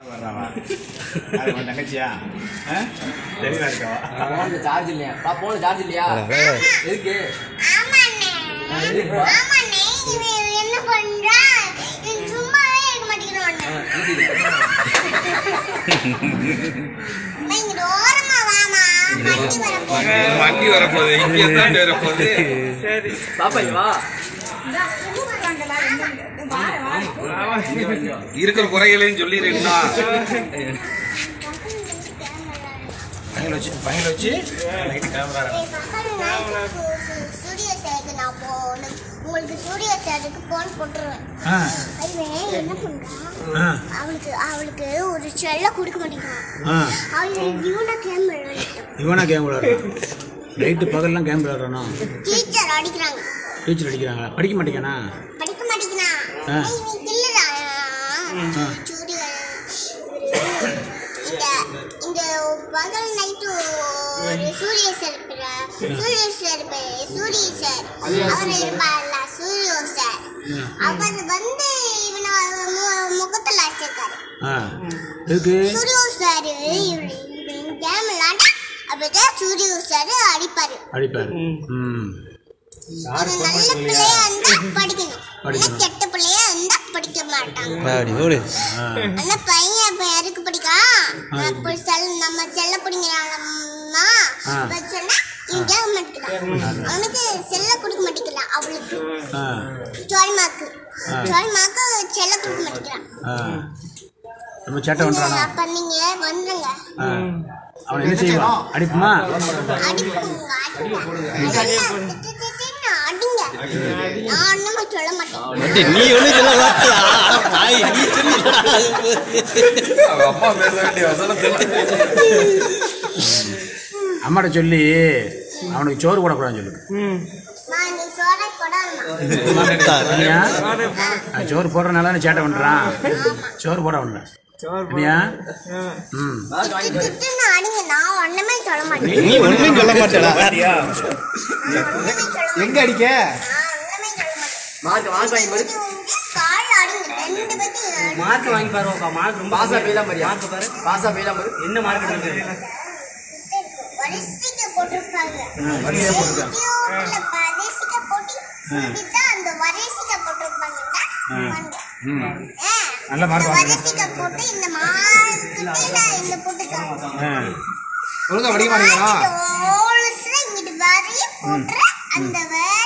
வர்றாவா அது உன் தங்கச்சியா ஆ? தெளிவா இருக்கவா போன்ல சார்ஜ் இல்லையா பா போன்ல சார்ஜ் இல்லையா எதுக்கு ஆமாண்ணே ஆ, எதுக்கு ஆமாண்ணே இவன் என்ன பண்றான் இவன் சும்மாவே இருக்க மாட்டேங்கிறான் இங்க ஓரமா வாமா வண்டி வரப்போகுது வண்டி வரப்போகுது இங்கே தான் வரப்போகுது பாப்பா இங்க வா இருக்கிற குறைகளையும் சொல்லிடுறீங்களா பையன் வச்சு பையன் வச்சு நைட்டு கேமரா ஸ்டுடியோ சேருக்கு நான் போகணும் உங்களுக்கு ஸ்டுடியோ சேருக்கு போன் போட்டுருவேன் ஆ அதுவே என்ன பண்றான் ஆ அவளுக்கு அவளுக்கு ஒரு செல்ல கொடுக்க மாட்டேங்கிறான் ஆ அவளுக்கு இவனை கேம் விளையாடிட்டான் இவனா கேம் விளையாடுறான் நைட்டு பகல்லாம் கேம் விளையாடுறானா டீச்சர் அடிக்கிறாங்க டீச்சர் அடிக்கிறாங்களா படிக்க மாட்டேங்கானா படிக்க மாட்டேங்கிறான் ஆ. இவன் இல்லடா ஆ. சூரியன் இந்த இந்த பகல் நைட்டு ஒரு சூரிய சார் இருப்பார் சூரிய சார் இருப்பாரு சூரிய சார் அவர் இருப்பார்ல சூரிய சார் அவர் வந்து இவனை மு- முகத்துல அடிச்சிருக்காரு ஆ எதுக்கு சூரிய சார் இவன் கேம் விளாண்டா அப்பதான் சூரிய சார் அடிப்பாரு அடிப்பாரு ம் ஒரு நல்ல பிள்ளையா இருந்தா படிக்கணும் ஆனா படிக்கணும். கெட்ட பிள்ளையா இருந்தா படிக்க மாட்டாங்க ஆ ஆனா பையன் இப்ப எதுக்கு படிக்கான் அப்ப செல் நம்ம செல்ல பிடிங்கிறாங்கம்மா ஆ. சொன்னா இவன் கேட்க மாட்டேங்கிறான் அவனுக்கு செல்ல கொடுக்க மாட்டேங்கிறான் அவளுக்கு ஆ சோழிமாக்கு ஆ. சோழிமாக்கு செல்ல கொடுக்க மாட்டேங்கிறான் ஆ நம்ம சேட்டை பண்ணுறானா அப்ப நீங்க வந்துருங்க ஆ அவன் என்ன செய்வான் அடிப்புமா அடிப்புங்க அடிங்க அடிங்க நான் ஒண்ணுமே சொல்ல மாட்டேன் நீ ஒண்ணு சொல்ல மாட்டியா அட பாய் நீ சொல்லிடா அவங்க அம்மா பேச வேண்டிய வசனம் அம்மாட்ட சொல்லி அவனுக்கு சோறு போடக்கூடாதுன்னு சொல்லு நான் இந்த சோறை கொடாமா இல்லையா அவன் சோறு போடுறதுனால நீ சேட்டை பண்ணுறான் சோறு போட விடல இல்லையா ம் திட்டுன்னு அடிங்க நான் ஒண்ணுமே சொல்ல மாட்டேன் நீ ஒண்ணும் சொல்ல மாட்டேடா நான் ஒண்ணுமே சொல்ல மாட்டேன் எங்க அடிக்க நான் ஒண்ணுமே சொல்ல மாட்டேன் மார்க் மார்க் வாங்கி பாரு கால் அடிங்க ரெண்டு பேத்தையும் மார்க் வாங்கி பாருப்பா மார்க் ரொம்ப பாசா போய் பாரு மார்க் பாரு பாசா போய் பாரு என்ன மார்க் எடுத்துருக்கு வரிசைக்கு போட்டிருப்பாங்க வரிசையா போட்டிருக்காங்க. வீடியோல வரிசைக்கு போட்டு இப்படித்தான் அந்த வரிசைக்கு போட்டிருப்பாங்க ம் ஆ, நல்ல mark இந்த வாங்கிருக்க. வரிசைக்கு போட்டு இந்த மார்க்கிட்ட நான் இந்த போட்டுருக்காங்க ஆ ஒழுங்கா படிக்க மாட்டீங்களா ஹோல்ஸ்ல இங்கிட்டு வரைய போட்டுற அந்த வே